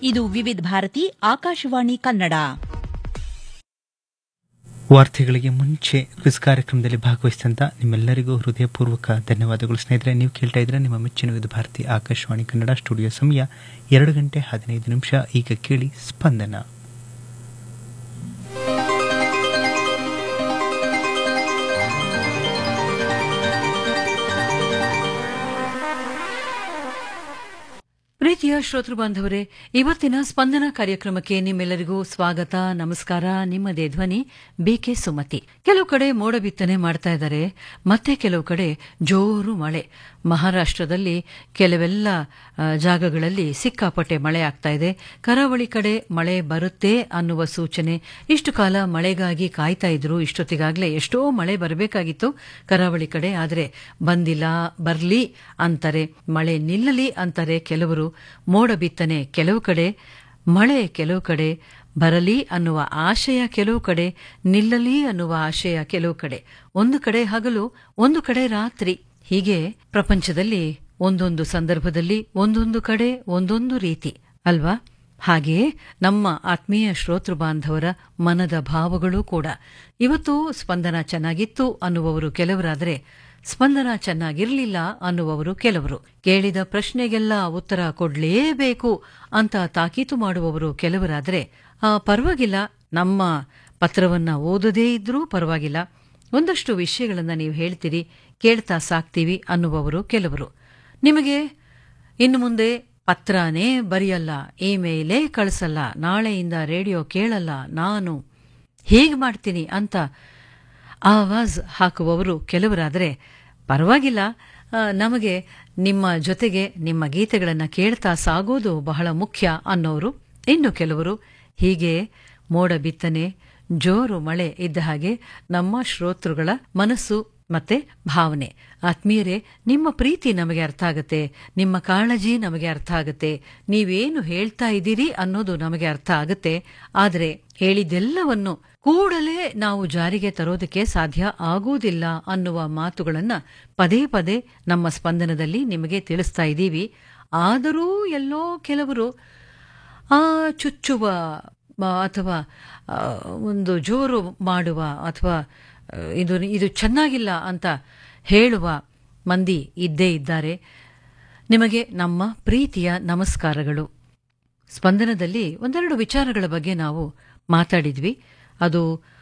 ಇದು ವಿವಿಧ ಭಾರತಿ ಆಕಾಶವಾಣಿ ಕನ್ನಡ ವಾರ್ತೆಗಳಿಗೆ ಮುಂಚೆ ಕ್ವಿಸ್ ಕಾರ್ಯಕ್ರಮದಲ್ಲಿ ಭಾಗವಹಿಸಿದಂತ ನಿಮ್ಮೆಲ್ಲರಿಗೂ ಹೃದಯಪೂರ್ವಕ ಧನ್ಯವಾದಗಳು ಸ್ನೇಹಿತರೆ ನೀವು ಕೇಳ್ತಾ ಇದ್ರೆ ನಿಮ್ಮ ಮೆಚ್ಚಿನ ವಿವಿಧ ಭಾರತಿ ಆಕಾಶವಾಣಿ ಕನ್ನಡ ಸ್ಟುಡಿಯೋ ಸಮಯ ಎರಡು ಗಂಟೆ ಹದಿನೈದು ನಿಮಿಷ ಈಗ ಕೇಳಿ ಸ್ಪಂದನ ಪ್ರೀತಿಯ ಶ್ರೋತೃ ಬಾಂಧವರೇ ಇವತ್ತಿನ ಸ್ಪಂದನ ಕಾರ್ಯಕ್ರಮಕ್ಕೆ ನಿಮ್ಮೆಲ್ಲರಿಗೂ ಸ್ವಾಗತ ನಮಸ್ಕಾರ ನಿಮ್ಮದೇ ಧ್ವನಿ ಬಿಕೆ ಸುಮತಿ ಕೆಲವು ಕಡೆ ಮೋಡ ಬಿತ್ತನೆ ಮಾಡ್ತಾ ಇದ್ದಾರೆ ಮತ್ತೆ ಕೆಲವು ಕಡೆ ಜೋರು ಮಳೆ ಮಹಾರಾಷ್ಟ್ರದಲ್ಲಿ ಕೆಲವೆಲ್ಲ ಆ, ಜಾಗಗಳಲ್ಲಿ ಸಿಕ್ಕಾಪಟ್ಟೆ ಮಳೆ ಆಗ್ತಾ ಇದೆ ಕರಾವಳಿ ಕಡೆ ಮಳೆ ಬರುತ್ತೆ ಅನ್ನುವ ಸೂಚನೆ ಇಷ್ಟು ಕಾಲ ಮಳೆಗಾಗಿ ಕಾಯ್ತಾ ಇದ್ರು ಇಷ್ಟೊತ್ತಿಗಾಗಲೇ ಎಷ್ಟೋ ಮಳೆ ಬರಬೇಕಾಗಿತ್ತು ಕರಾವಳಿ ಕಡೆ ಆದರೆ ಬಂದಿಲ್ಲ ಬರ್ಲಿ ಅಂತಾರೆ ಮಳೆ ನಿಲ್ಲಲಿ ಅಂತಾರೆ ಕೆಲವರು ಮೋಡ ಬಿತ್ತನೆ ಕೆಲವು ಕಡೆ ಮಳೆ ಕೆಲವು ಕಡೆ ಬರಲಿ ಅನ್ನುವ ಆಶಯ ಕೆಲವು ಕಡೆ ನಿಲ್ಲಲಿ ಅನ್ನುವ ಆಶಯ ಕೆಲವು ಕಡೆ ಒಂದು ಕಡೆ ಹಗಲು ಒಂದು ಕಡೆ ರಾತ್ರಿ ಹೀಗೆ ಪ್ರಪಂಚದಲ್ಲಿ ಒಂದೊಂದು ಸಂದರ್ಭದಲ್ಲಿ ಒಂದೊಂದು ಕಡೆ ಒಂದೊಂದು ರೀತಿ ಅಲ್ವಾ ಹಾಗೆಯೇ ನಮ್ಮ ಆತ್ಮೀಯ ಶ್ರೋತೃ ಬಾಂಧವರ ಮನದ ಭಾವಗಳೂ ಕೂಡ ಇವತ್ತು ಸ್ಪಂದನ ಚೆನ್ನಾಗಿತ್ತು ಅನ್ನುವವರು ಕೆಲವರಾದರೆ ಸ್ಪಂದನ ಚೆನ್ನಾಗಿರಲಿಲ್ಲ ಅನ್ನುವವರು ಕೆಲವರು ಕೇಳಿದ ಪ್ರಶ್ನೆಗೆಲ್ಲ ಉತ್ತರ ಕೊಡ್ಲೇಬೇಕು ಅಂತ ತಾಕೀತು ಮಾಡುವವರು ಕೆಲವರಾದರೆ ಆ, ಪರವಾಗಿಲ್ಲ ನಮ್ಮ ಪತ್ರವನ್ನ ಓದದೇ ಇದ್ರೂ ಪರವಾಗಿಲ್ಲ ಒಂದಷ್ಟು ವಿಷಯಗಳನ್ನ ನೀವು ಹೇಳ್ತೀರಿ ಕೇಳ್ತಾ ಸಾಕ್ತೀವಿ ಅನ್ನುವವರು ಕೆಲವರು ನಿಮಗೆ ಇನ್ನು ಮುಂದೆ ಪತ್ರನೇ ಬರೆಯಲ್ಲ ಇಮೇಲೇ ಕಳಿಸಲ್ಲ ನಾಳೆಯಿಂದ ರೇಡಿಯೋ ಕೇಳಲ್ಲ ನಾನು ಹೇಗೆ ಮಾಡ್ತೀನಿ ಅಂತ ಆವಾಜ್ ಹಾಕುವವರು ಕೆಲವರಾದರೆ ಪರವಾಗಿಲ್ಲ ಆ, ನಮಗೆ ನಿಮ್ಮ ಜೊತೆಗೆ ನಿಮ್ಮ ಗೀತೆಗಳನ್ನು ಕೇಳ್ತಾ ಸಾಗೋದು ಬಹಳ ಮುಖ್ಯ ಅನ್ನೋರು ಇನ್ನು ಕೆಲವರು ಹೀಗೆ ಮೋಡ ಬಿತ್ತನೆ ಜೋರು ಮಳೆ ಇದ್ದ ಹಾಗೆ ನಮ್ಮ ಶ್ರೋತೃಗಳ ಮನಸ್ಸು ಮತ್ತೆ ಭಾವನೆ ಆತ್ಮೀಯರೇ ನಿಮ್ಮ ಪ್ರೀತಿ ನಮಗೆ ಅರ್ಥ ಆಗುತ್ತೆ ನಿಮ್ಮ ಕಾಳಜಿ ನಮಗೆ ಅರ್ಥ ಆಗುತ್ತೆ ನೀವೇನು ಹೇಳ್ತಾ ಇದ್ದೀರಿ ಅನ್ನೋದು ನಮಗೆ ಅರ್ಥ ಆಗುತ್ತೆ ಆದರೆ ಹೇಳಿದ್ದೆಲ್ಲವನ್ನು ಕೂಡಲೇ ನಾವು ಜಾರಿಗೆ ತರೋದಕ್ಕೆ ಸಾಧ್ಯ ಆಗುವುದಿಲ್ಲ ಅನ್ನುವ ಮಾತುಗಳನ್ನ ಪದೇ ಪದೇ ನಮ್ಮ ಸ್ಪಂದನದಲ್ಲಿ ನಿಮಗೆ ತಿಳಿಸ್ತಾ ಇದ್ದೀವಿ ಆದರೂ ಎಲ್ಲೋ ಕೆಲವರು ಆ ಚುಚ್ಚುವ ಆ, ಅಥವಾ ಆ, ಒಂದು ಜೋರು ಮಾಡುವ ಅಥವಾ ಆ, ಇದು ಇದು ಚೆನ್ನಾಗಿಲ್ಲ ಅಂತ ಹೇಳುವ ಮಂದಿ ಇದ್ದೇ ಇದ್ದಾರೆ ನಿಮಗೆ ನಮ್ಮ ಪ್ರೀತಿಯ ನಮಸ್ಕಾರಗಳು ಸ್ಪಂದನದಲ್ಲಿ ಒಂದೆರಡು ವಿಚಾರಗಳ ಬಗ್ಗೆ ನಾವು ಮಾತಾಡಿದ್ವಿ ಅದು